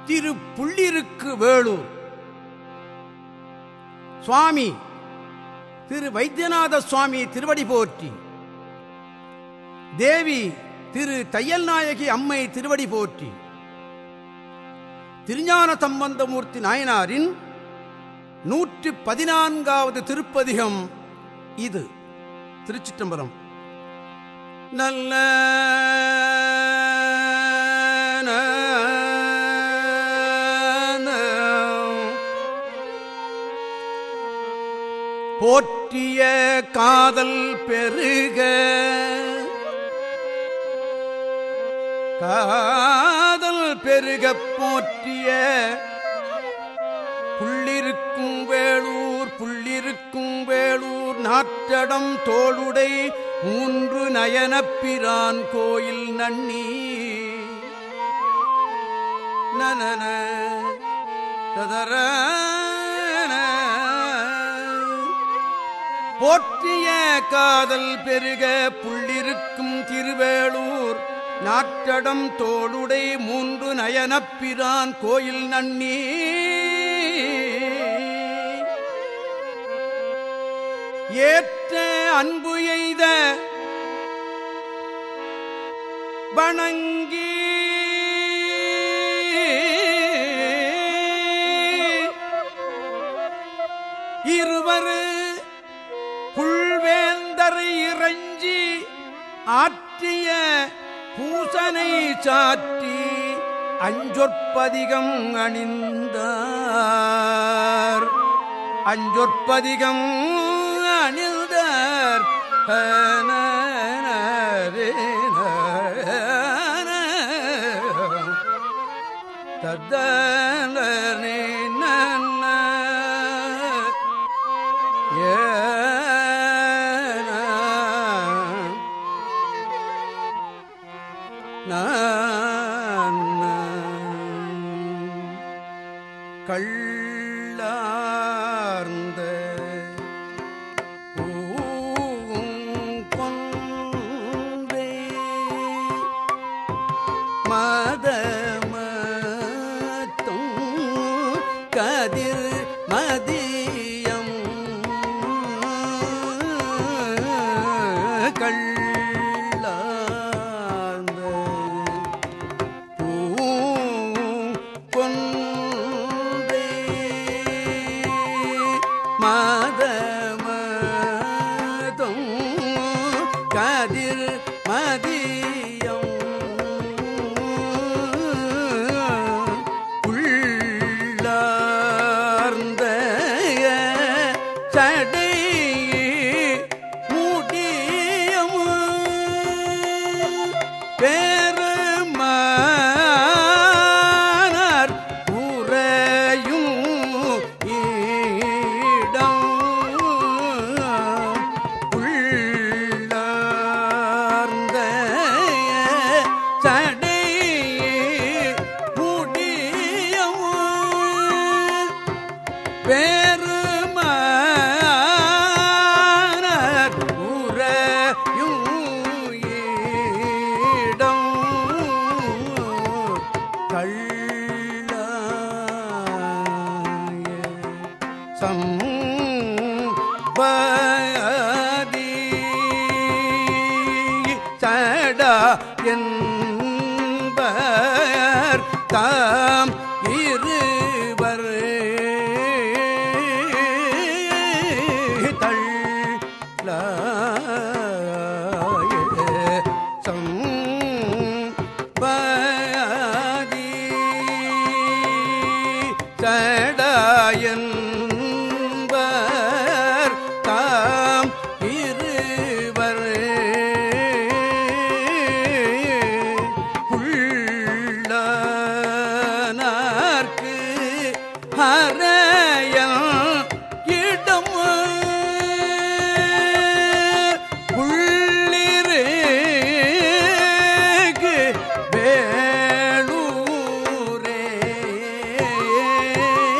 திரு புள்ளிருக்கு வேளூர் சுவாமி திரு வைத்தியநாத சுவாமி திருவடி போற்றி தேவி திரு தையல் நாயகி அம்மை திருவடி போற்றி திருஞான சம்பந்தமூர்த்தி நாயனாரின் நூற்றி பதினான்காவது திருப்பதிகம் இது திருச்சிற்றம்பலம் நல்ல போற்றிய காதல் பெருக காதல் பெருக போற்றிய புள்ளிருக்கும் வேளூர் புள்ளிருக்கும் வேளூர் நாற்றடம் தோளுடை மூன்று நயனப்பிரான் கோயில் நன்னி நனன ததர போற்றிய காதல் பெருக புள்ளிருக்கும் திருவேளூர் நாற்றடம் தோளுடை மூன்று நயனப்பிரான் கோயில் நன்னி ஏற்ற அன்பு எய்த வணங்கி இருவரு புல்வேந்தர் இறைஞ்சி ஆற்றிய பூசனை சாற்றி அஞ்சொற்பதிகம் அணிந்தார் அஞ்சொற்பதிகம் அணிந்தார் தத்தனே நன்ன ஏன கள்ளார்ந்த பூங்கொன்றே மதமத்தும் கதிர் மதியம் கள்ளார்ந்த பூங்கொன்றே மதமதும் கதிர் மதியம் உள்ளார்ந்த சடை முடியம் பெருமானார் உறையும் இடம் உள்ளார்ந்த சடை முடியம் பெருமானார் உறையும் இடம் கள்ளாய சம்பதி சடா என்பர் தாம் இருவர் தள்ளாய சம்பதி சடாயன்பர் தாம் இருவர் புள்ளனார்க்கு அறையம் இடம் புள்ளிருக்கு வேளூரே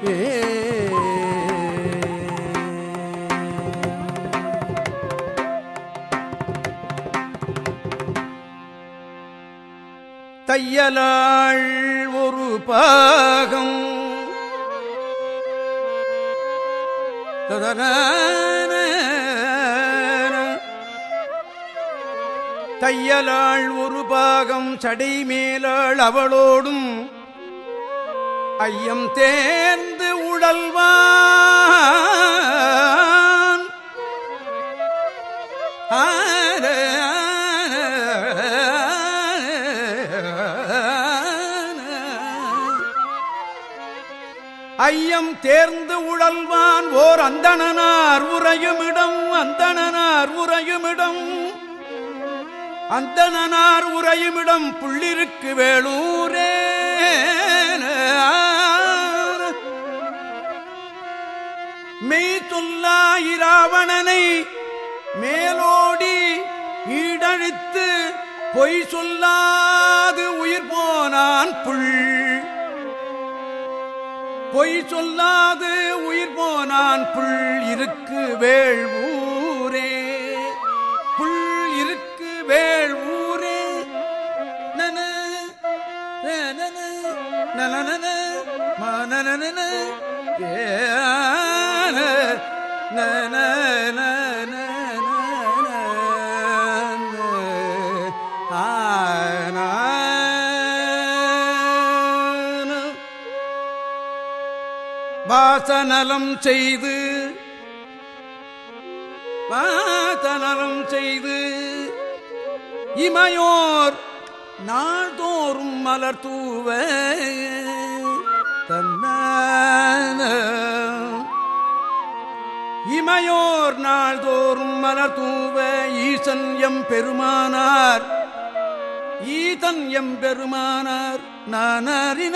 தையலாள் ஒரு பாகம் தையலாள் ஒரு பாகம் சடை மேலாள் அவளோடும் ஐயம் தேர்ந்து உடல்வான் ஆன ஐயம் தேர்ந்து உழல்வான் ஓர் அந்தணனார் உறையுமிடம் அந்தணனார் உறையுமிடம் அந்தணனார் உறையுமிடம் புள்ளிருக்கு வேளூரே மெய் தொல்லாயிராவணனை மேலோடி ஈடழித்து பொய் சொல்லாது உயிர் போனான் புள் பொய் சொல்லாது உயிர் போனான் புள் இருக்கு வேள் ஊரே புள் இருக்கு வேள் ஊரே நன நன நன மனன ஏன நன நன ஆன வாசநலம் செய்து வாசநலம் செய்து இமையோர் நாள்தோறும் மலர் தூவ தன்ன இமையோர் நாள்தோறும் மலர் தூவ ஈசன் எம் பெருமானார் ஈதன் எம் பெருமானார் நானறின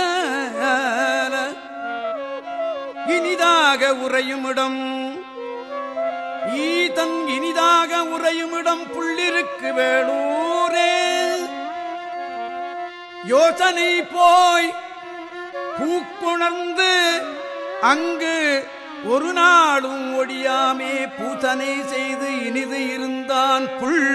இனிதாக உறையுமிடம் ஈதன் இனிதாக உறையுமிடம் புள்ளிருக்கு வேளூரே யோசனை போய் பூக்குணர்ந்து அங்கு ஒரு நாளும் ஒடியாமே பூசனை செய்து இனிது இருந்தான் புள்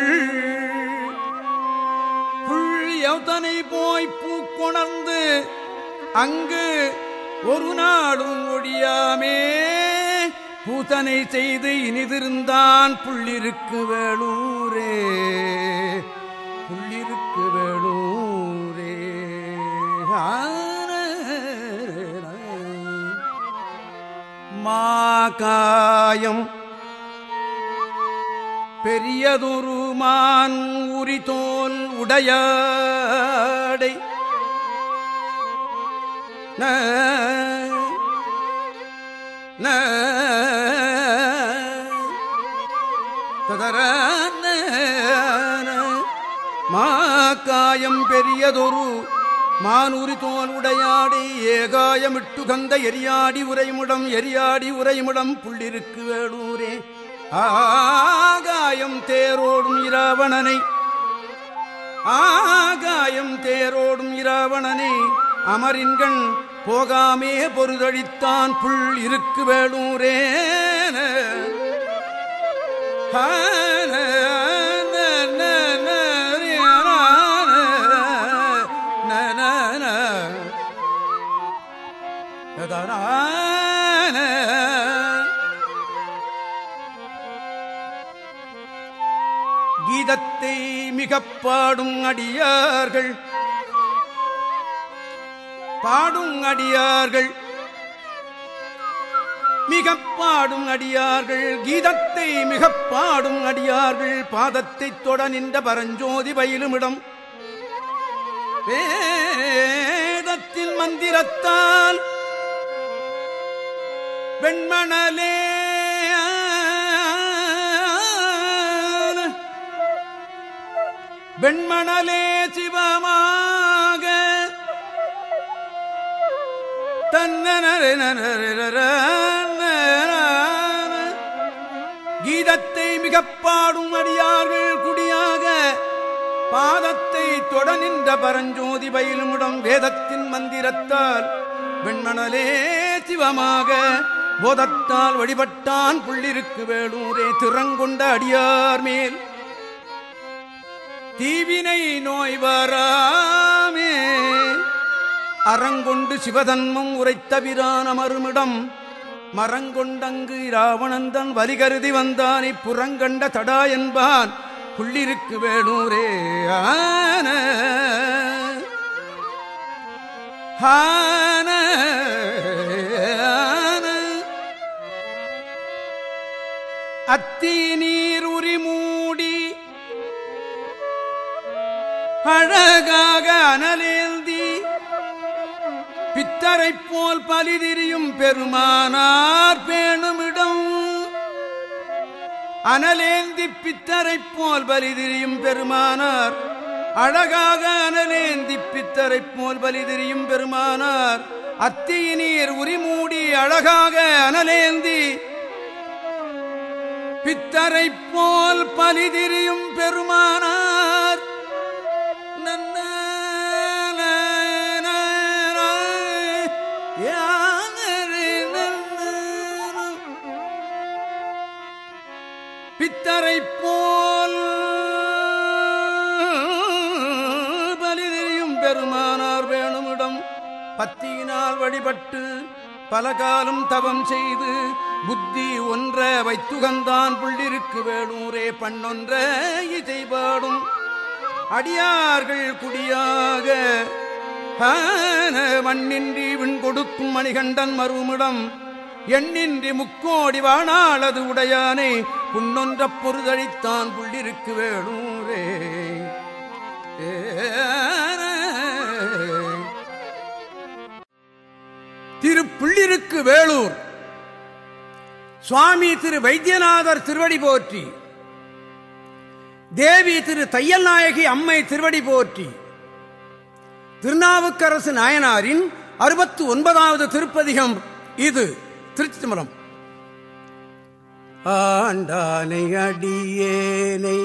புள் யோசனை போய் பூக்குணர்ந்து அங்கு ஒரு நாளும் ஒடியாமே பூசனை செய்து இனிதிருந்தான் புள்ளிருக்கு வேளூரே புள்ளிருக்கு வேளூரே மாகாயம் பெரியதொரு மான் உரிதோல் உடையாடை ந ந ததர மாக்காயம் பெரியதொரு மானூரி தோல் உடையாடி ஏகாயமிட்டு கந்த எரியாடி உரைமுடம் எரியாடி உரைமுடம் புள்ளிருக்கு வேளூரே ஆகாயம் தேரோடும் இராவணனை ஆகாயம் தேரோடும் இராவணனை அமரின்கண் போகாமே பொருதழித்தான் புள் இருக்கு வேளூரே கீதத்தை மிகப் பாடும் அடியார்கள் பாடும் அடியார்கள் மிகப் பாடும் அடியார்கள் கீதத்தை மிகப் பாடும் அடியார்கள் பாதத்தைத் தொட நின்ற பரஞ்சோதி பயிலுமிடம் வேதத்தின் மந்திரத்தால் வெண்மணலே வெண்மணலே சிவமாக தன்னன கீதத்தை மிகப் பாடும் அடியார்கள் குடியாக பாதத்தை தொட நின்ற பரஞ்சோதி பயிலுமிடம் வேதத்தின் மந்திரத்தால் வெண்மணலே சிவமாக போதத்தால் வழிபட்டான் புள்ளிருக்கு வேளூரே திறங்கொண்ட அடியார் மேல் தீவினை நோய் வராமே அறங்கொண்டு சிவதன்மம் உரைத்தவிரான மறுமிடம் மரங்கொண்டங்கு இராவணந்தன் வலிகருதி வந்தானை புறங்கண்ட தடா என்பான் புள்ளிருக்கு வேணூரே ஆன ஆன அத்தி நீர் உரி மூடி அழகாக அனலேந்தி பித்தரைப் போல் பலிதிரியும் பெருமானார் பேணுமிடம் அனலேந்தி பித்தரைப் போல் பலிதிரியும் பெருமானார் அழகாக அனலேந்தி பித்தரைப் போல் பலிதிரியும் பெருமானார் அத்தியினீர் உரிமூடி அழகாக அனலேந்தி பித்தரைப் போல் பலிதிரியும் பெருமானார் நன்ன பித்தரை போல் பலிதிரியும் பெருமானார் வேணுமிடம் பத்தியினால் வழிபட்டு பல காலம் தவம் செய்து புத்தி ஒன்ற வைத்துகந்தான் புள்ளிருக்கு வேணூரே பண்ணொன்ற இசை பாடும் அடியார்கள் குடியாக ஆன மண்ணின்றி விண் கொடுக்கும் மணிகண்டன் மறுமிடம் எண்ணின்றி முக்கோடி வாணாளது உடையானே புன்னொன்ற பொருதழித்தான் புள்ளிருக்கு வேளூரே திரு புள்ளிருக்கு வேளூர் சுவாமி திரு வைத்தியநாதர் திருவடி போற்றி தேவி திரு தையல் நாயகி அம்மை திருவடி போற்றி திருநாவுக்கரசு நாயனாரின் அறுபத்து ஒன்பதாவது திருப்பதிகம் இது திருச்சி தம்பரம் ஆண்டானை அடியேனை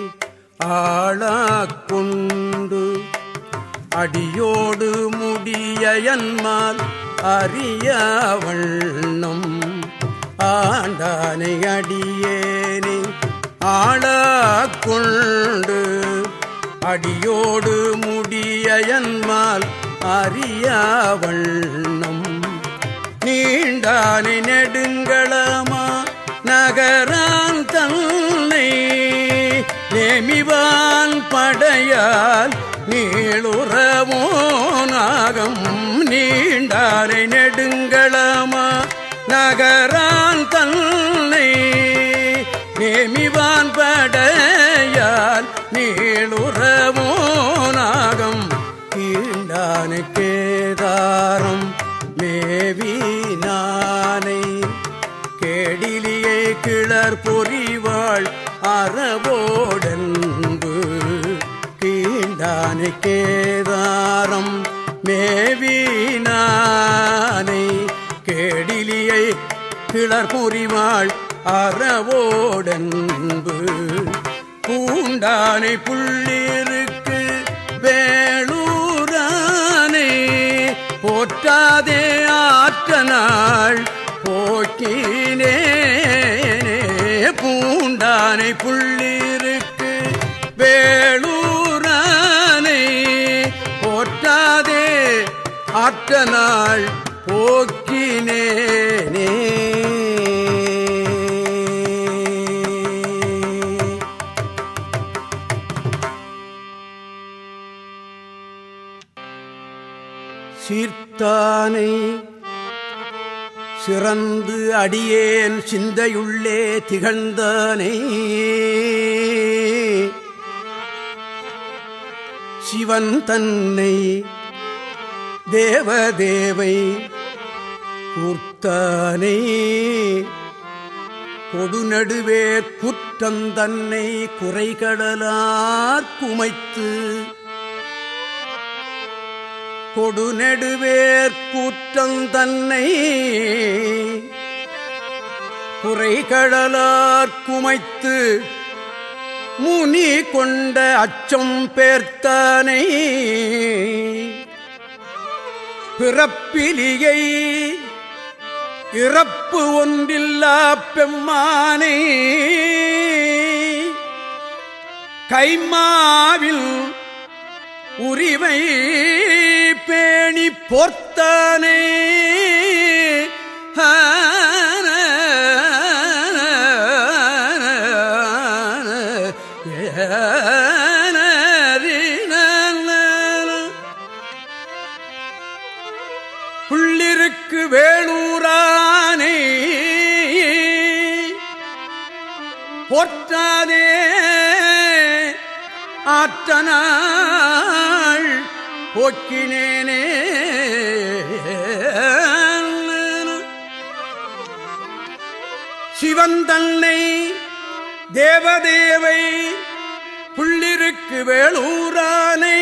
ஆளாக்கொண்டு அடியோடு முடியன்மால் அறிய வண்ணம் ஆண்டானை அடியேனை ஆளாக்கொண்டு அடியோடு முடியன்மால் அறிய வண்ணம் நீண்டானை நெடுங்களமா நகரான் தன்னை நேமிவான் படையால் நீளுறவோ நாகம் நீண்டானை நெடுங்களமா நகரான் தன்னை நேமிவான் படையால் நீளுறவோ நாகம் கீண்டானை கேதாரம் மேவினானை கேடிலியே கிளர் பொறிவாள் அறவோடன்பு கீண்டானை கேதாரம் மேவினானை கேடிலியை கிளர் பொறிவாள் அறவோடன்பு பூண்டானை புள்ளிருக்கு வேளூரானே போற்றாதே ஆற்ற நாள் போக்கினே பூண்டானை புள்ளிருக்கு வேளூரானை போற்றாதே ஆற்ற நாள் போக்கினேனே சீர்த்தானை சிறந்து அடியேன் சிந்தையுள்ளே திகழ்ந்தானே சிவன் தன்னை தேவதேவை கூர்த்தானே கொடுநடுவே குற்றம் தன்னை குறைகடலார் குமைத்து கொடுநெடுவேற் கூற்றம் தன்னை குறைகடலார் குமைத்து முனி கொண்ட அச்சம் பேர்த்தானை பிறப்பிலியை இறப்பு ஒன்றில்லா பெம்மானே கைமாவில் உரிமை பேணி பொர்த்தானே புள்ளிருக்கு வேளூரானே போற்றாதே ஆற்றனாள் போக்கினேனே சிவன் தன்னை தேவதேவை புள்ளிருக்கு வேளூரானை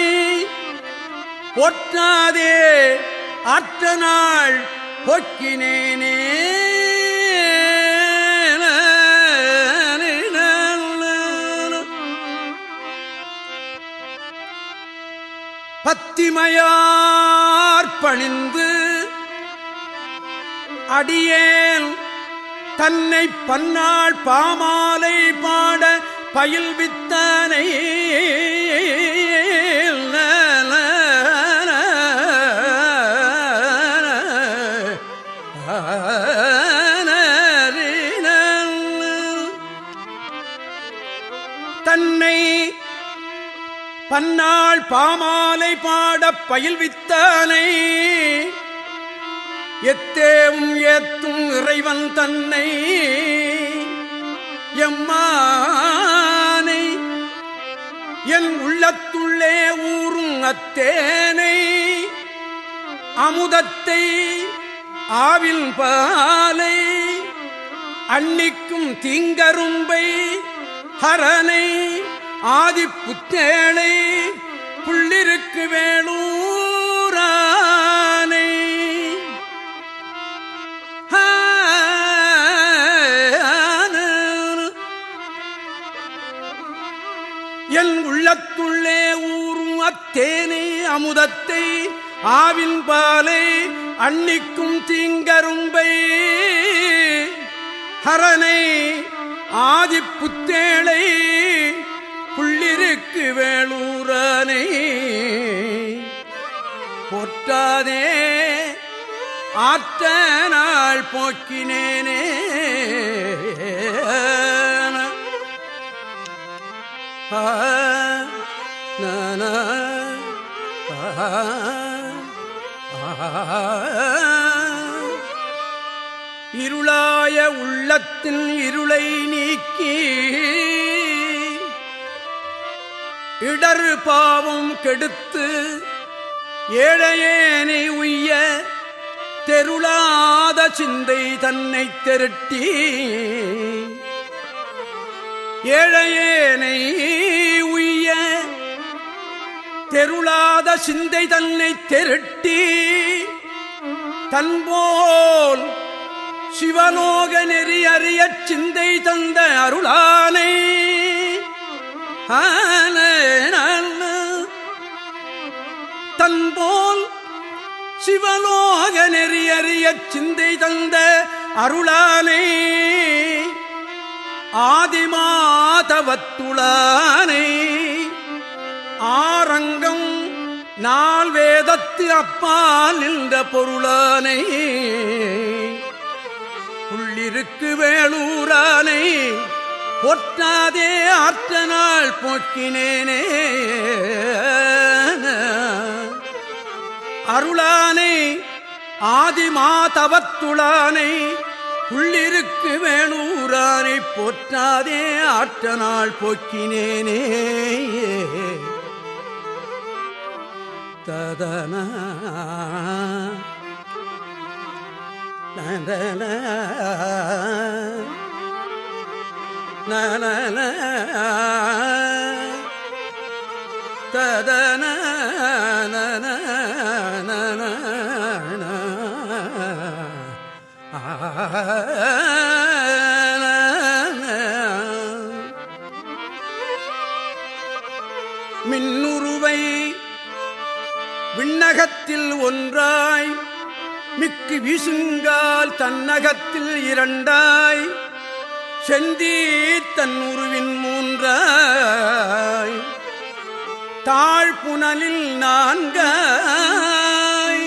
போற்றாதே ஆற்ற நாள் போக்கினேனே பத்திமையார் பணிந்து அடியேன் தன்னை பன்னாள் பாமாலை பாட பயில் வித்தானை தன்னை பன்னாள் பாமாலை பாட பயில் வித்தானை எத்தேவும் ஏத்தும் இறைவன் தன்னை எம்மானை என் உள்ளத்துள்ளே ஊறும் அத்தேனை அமுதத்தை ஆவில் பாலை அன்னிக்கும் தீங்கரும்பை ஹரனை ஆதிப்புத்தேளை புள்ளிருக்கு வேளூரானை என் உள்ளத்துள்ளே ஊறும் அத்தேனை அமுதத்தை ஆவின் பாலை அன்னிக்கும் தீங்கரும்பை ஹரனை ஆதிப்புத்தேளை புள்ளிருக்கு வேளூரனை போற்றாதே ஆற்ற நாள் போக்கினேனே ஆ, நானா, ஆ, ஆ. இருளாய உள்ளத்தின் இருளை நீக்கி இடர் பாவம் கெடுத்து ஏழையேனை உய்ய தெருளாத சிந்தை தன்னை திரட்டி ஏழையேனை உய்ய தெருளாத சிந்தை தன்னை திரட்டி தன்போல் சிவலோக நெறி அறியச் சிந்தை தந்த அருளானை ஆன, ஆன. தன்போல் சிவலோக நெறி அறியச் சிந்தை தந்த அருளானை ஆதிமாதவத்துளானை ஆரங்கம் நால் வேதத்து அப்பால் நின்ற பொருளானை உள்ளிருக்கு வேளூரானை பொற்றாதே ஆற்ற நாள் போக்கினேனே அருளானை ஆதிமாதவத்துளானை உள்ளிருக்கு வேணூரானை போற்றாதே ஆற்ற நாள் போக்கினேனே ததன நந்தன நன ததன நன நன மின்னுருவை விண்ணகத்தில் ஒன்றாய் மிக்கு வீசுங்கால் தன்னகத்தில் இரண்டாய் செந்தி தன் உருவின் மூன்றாய் தாழ்புனலில் நான்காய்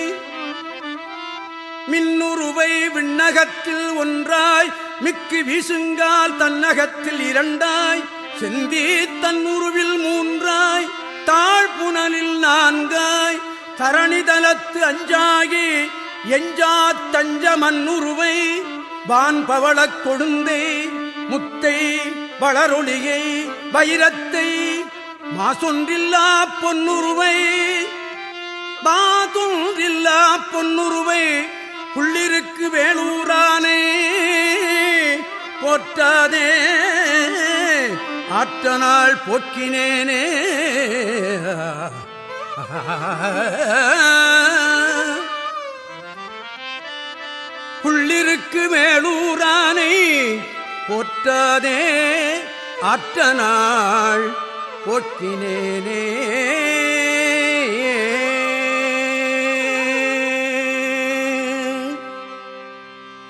மின்னுருவை விண்ணகத்தில் ஒன்றாய் மிக்கு வீசுங்கால் தன்னகத்தில் இரண்டாய் செந்தி தன்னுருவில் மூன்றாய் தாழ்புனலில் நான்காய் தரணிதலத்து அஞ்சாகி எஞ்சா தஞ்ச மண்ணுருவை வான் பவளக் கொடுந்தே முத்தை வளரொளியை வைரத்தை மாசொன்றில்லா பொன்னுருவை பாதுல்லா பொன்னுருவை புள்ளிருக்கு வேலூரானே போற்றாதே ஆற்ற நாள் போக்கினேனே புள்ளிருக்கு மேலூரானை போற்றாதே ஆற்ற நாள் போக்கினேனே